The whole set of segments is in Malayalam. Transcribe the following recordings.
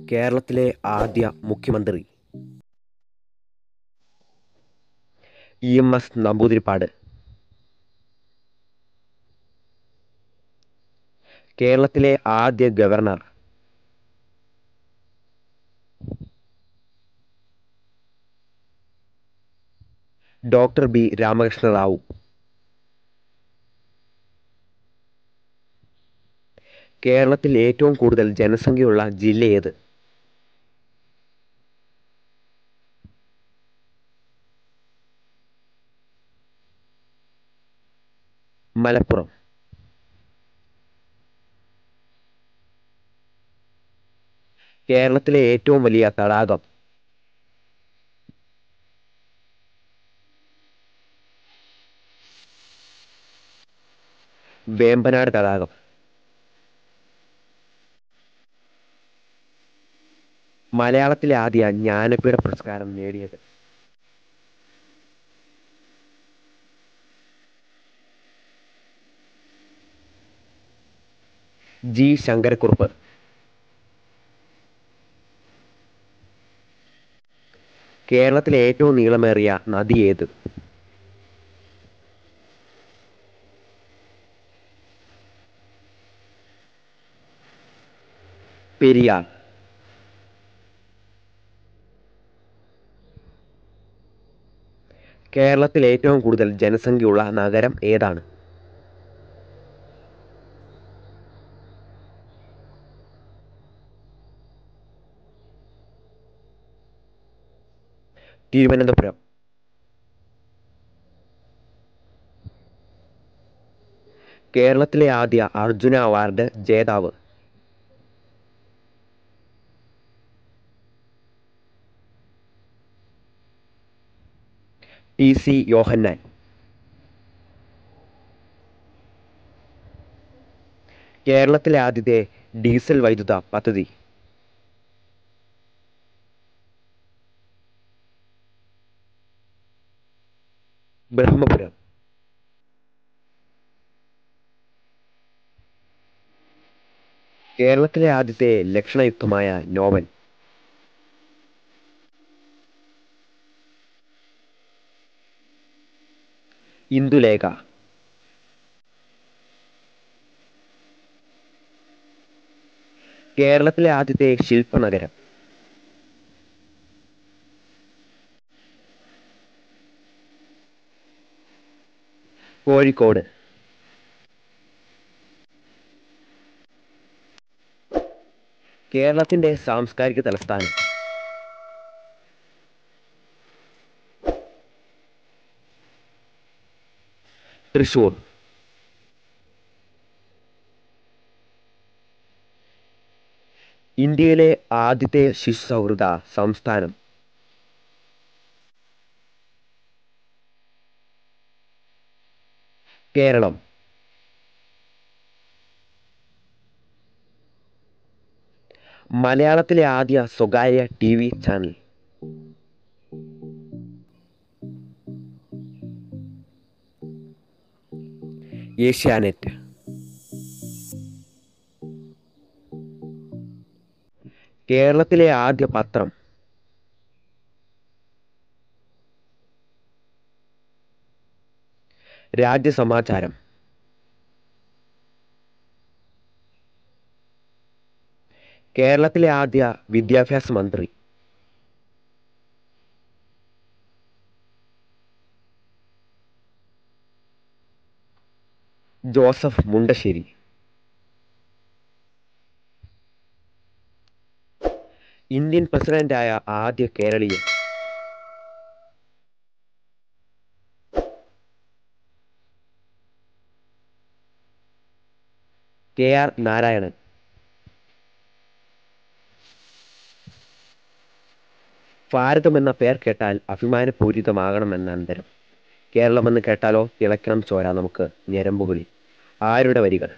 കേരളത്തിലെ ആദ്യ മുഖ്യമന്ത്രി ഇ എം എസ് നമ്പൂതിരിപ്പാട് കേരളത്തിലെ ആദ്യ governor doctor B Ramakrishna Rao കേരളത്തിൽ ഏറ്റവും കൂടുതൽ ജനസംഖ്യയുള്ള ജില്ല ഏത് മലപ്പുറം കേരളത്തിലെ ഏറ്റവും വലിയ തടാകം വേമ്പനാട് തടാകം മലയാളത്തിലെ ആദ്യ ജ്ഞാനപീഠ പുരസ്കാരം നേടിയത് ജി ശങ്കരക്കുറുപ്പ് കേരളത്തിലെ ഏറ്റവും നീളമേറിയ നദി ഏത് പെരിയാർ കേരളത്തിൽ ഏറ്റവും കൂടുതൽ ജനസംഖ്യയുള്ള നഗരം ഏതാണ് തിരുവനന്തപുരം കേരളത്തിലെ ആദ്യ അർജുന അവാർഡ് ജേതാവ് ടി സി യോഹന്നാൻ കേരളത്തിലെ ആദ്യത്തെ ഡീസൽ വൈദ്യുത പദ്ധതി ബ്രഹ്മപുരം കേരളത്തിലെ ആദ്യത്തെ ലക്ഷണയുക്തമായ നോവൽ ഇന്ദുലേഖ കേരളത്തിലെ ആദ്യത്തെ ശില്പനഗരം കോഴിക്കോട് കേരളത്തിന്റെ സാംസ്കാരിക തലസ്ഥാനം തൃശൂർ ഇന്ത്യയിലെ ആദ്യത്തെ ശിശു സൗഹൃദ സംസ്ഥാനം കേരളം മലയാളത്തിലെ ആദ്യ സ്വകാര്യ ടി വി ചാനൽ ഏഷ്യാനെറ്റ് കേരളത്തിലെ ആദ്യ പത്രം രാജ്യസമാചാരം കേരളത്തിലെ ആദ്യ വിദ്യാഭ്യാസ മന്ത്രി ജോസഫ് മുണ്ടശ്ശേരി ഇന്ത്യൻ പ്രസിഡന്റായ ആദ്യ കേരളീയൻ കെ ആർ നാരായണൻ ഭാരതം എന്ന പേർ കേട്ടാൽ അഭിമാനപൂരിതമാകണമെന്ന അന്തരം കേരളമെന്ന് കേട്ടാലോ തിളക്കണം ചോര നമുക്ക് ഞരമ്പുകളി ആരുടെ വരികൾ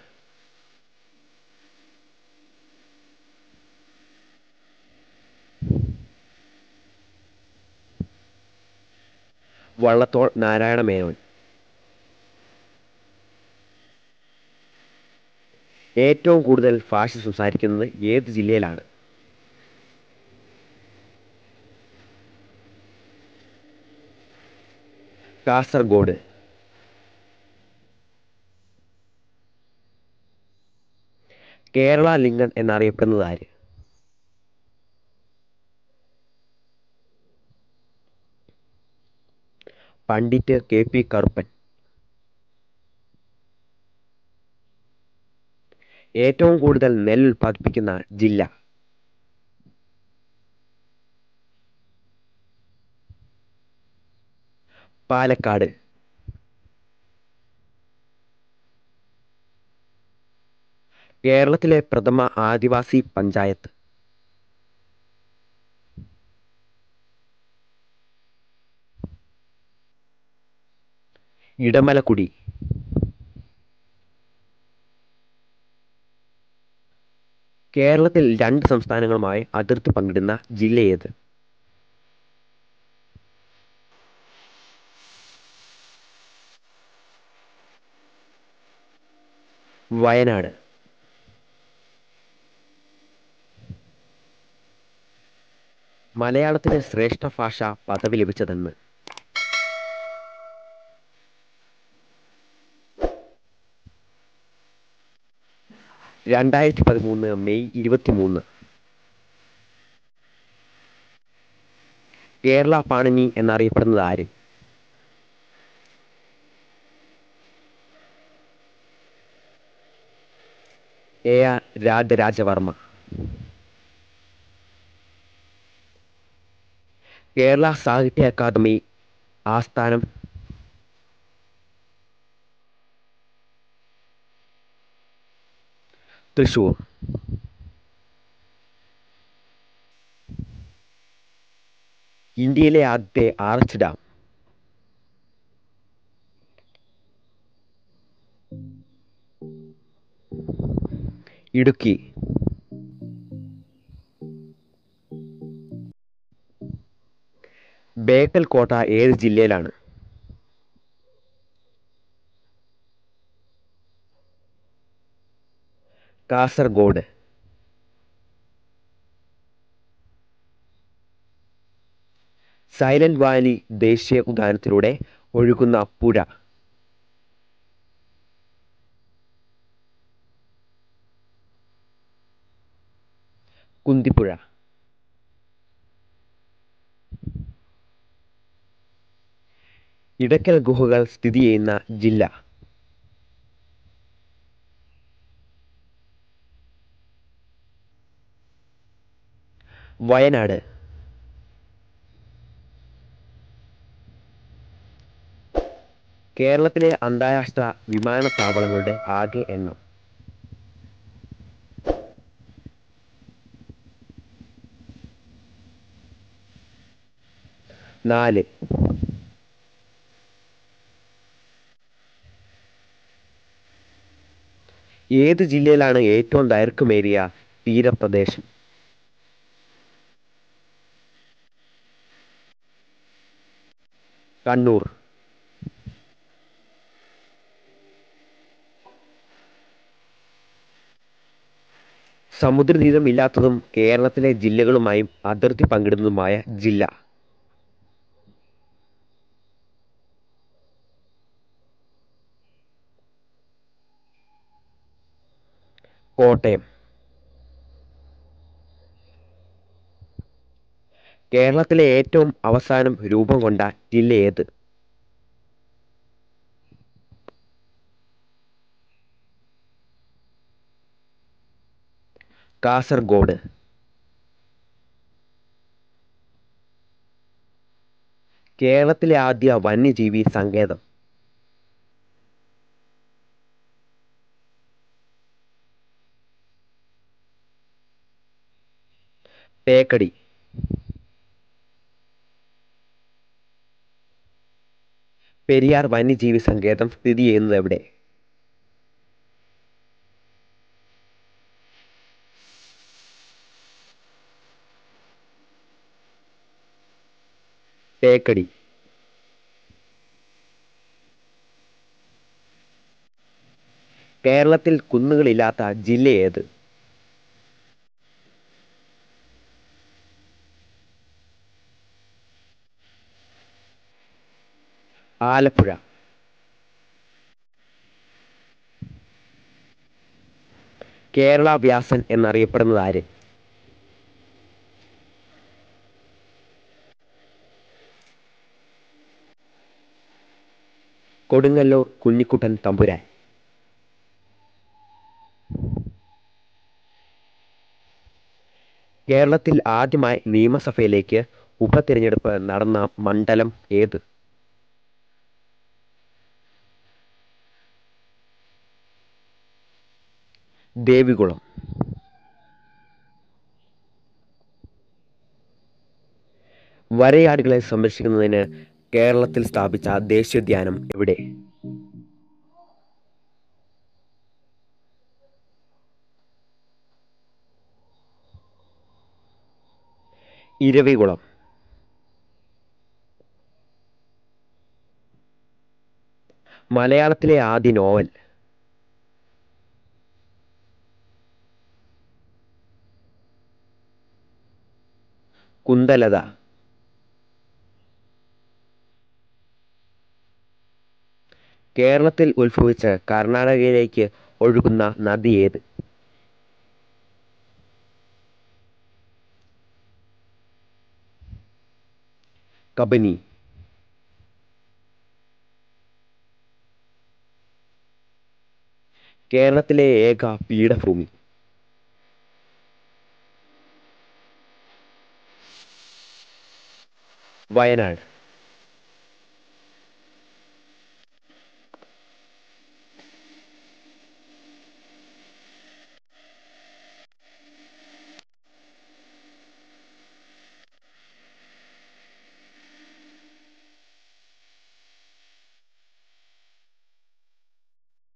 വള്ളത്തോൾ നാരായണ മേനോൻ ഏറ്റവും കൂടുതൽ ഭാഷ സംസാരിക്കുന്നത് ഏത് ജില്ലയിലാണ് കാസർഗോഡ് കേരള ലിംഗൻ എന്നറിയപ്പെടുന്നത് ആര് പണ്ഡിറ്റ് കെ പി കറുപ്പൻ ഏറ്റവും കൂടുതൽ നെല്ല് ഉൽപ്പാദിപ്പിക്കുന്ന ജില്ല പാലക്കാട് കേരളത്തിലെ പ്രഥമ ആദിവാസി പഞ്ചായത്ത് ഇടമലക്കുടി കേരളത്തിൽ രണ്ട് സംസ്ഥാനങ്ങളുമായി അതിർത്തി പങ്കിടുന്ന ജില്ല ഏത് വയനാട് മലയാളത്തിന് ശ്രേഷ്ഠ ഭാഷ പദവി ലഭിച്ചതെന്ന് രണ്ടായിരത്തി പതിമൂന്ന് മെയ് ഇരുപത്തി മൂന്ന് കേരള പാണിനി എന്നറിയപ്പെടുന്നത് ആര് എ ആർ രാജരാജവർമ്മ കേരള സാഹിത്യ അക്കാദമി ആസ്ഥാനം തൃശൂർ ഇന്ത്യയിലെ ആദ്യത്തെ ആർച്ച് ഡാം ഇടുക്കി ബേക്കൽ കോട്ട ഏത് ജില്ലയിലാണ് കാസർഗോഡ് സൈലന്റ് വാലി ദേശീയ ഉദ്യാനത്തിലൂടെ ഒഴുകുന്ന പുഴ കുന്തിപ്പുഴ ഇടയ്ക്കൽ ഗുഹകൾ സ്ഥിതി ചെയ്യുന്ന ജില്ല വയനാട് കേരളത്തിലെ അന്താരാഷ്ട്ര വിമാനത്താവളങ്ങളുടെ ആകെ എണ്ണം നാല് ഏത് ജില്ലയിലാണ് ഏറ്റവും ദൈർഘ്യമേറിയ തീരപ്രദേശം കണ്ണൂർ സമുദ്രതീരമില്ലാത്തതും കേരളത്തിലെ ജില്ലകളുമായും അതിർത്തി പങ്കിടുന്നതുമായ ജില്ല കോട്ടയം കേരളത്തിലെ ഏറ്റവും അവസാനം രൂപം കൊണ്ട ജില്ല ഏത് കാസർഗോഡ് കേരളത്തിലെ ആദ്യ വന്യജീവി സങ്കേതം തേക്കടി പെരിയാർ വന്യജീവി സങ്കേതം സ്ഥിതി ചെയ്യുന്നത് എവിടെ തേക്കടി കേരളത്തിൽ കുന്നുകളില്ലാത്ത ജില്ല ഏത് ആലപ്പുഴ കേരള വ്യാസൻ എന്നറിയപ്പെടുന്നത് ആര് കൊടുങ്ങല്ലൂർ കുഞ്ഞിക്കുട്ടൻ തമ്പുരാൻ കേരളത്തിൽ ആദ്യമായി നിയമസഭയിലേക്ക് ഉപതിരഞ്ഞെടുപ്പ് നടന്ന മണ്ഡലം ഏത് ദേവികുളം വരയാടുകളെ സംരക്ഷിക്കുന്നതിന് കേരളത്തിൽ സ്ഥാപിച്ച ദേശീയോദ്യാനം എവിടെ ഇരവികുളം മലയാളത്തിലെ ആദ്യ നോവൽ കുന്തലത കേരളത്തിൽ ഉത്ഭവിച്ച് കർണാടകയിലേക്ക് ഒഴുകുന്ന നദി ഏത് കബനി കേരളത്തിലെ ഏക പീഠഭൂമി വയനാട്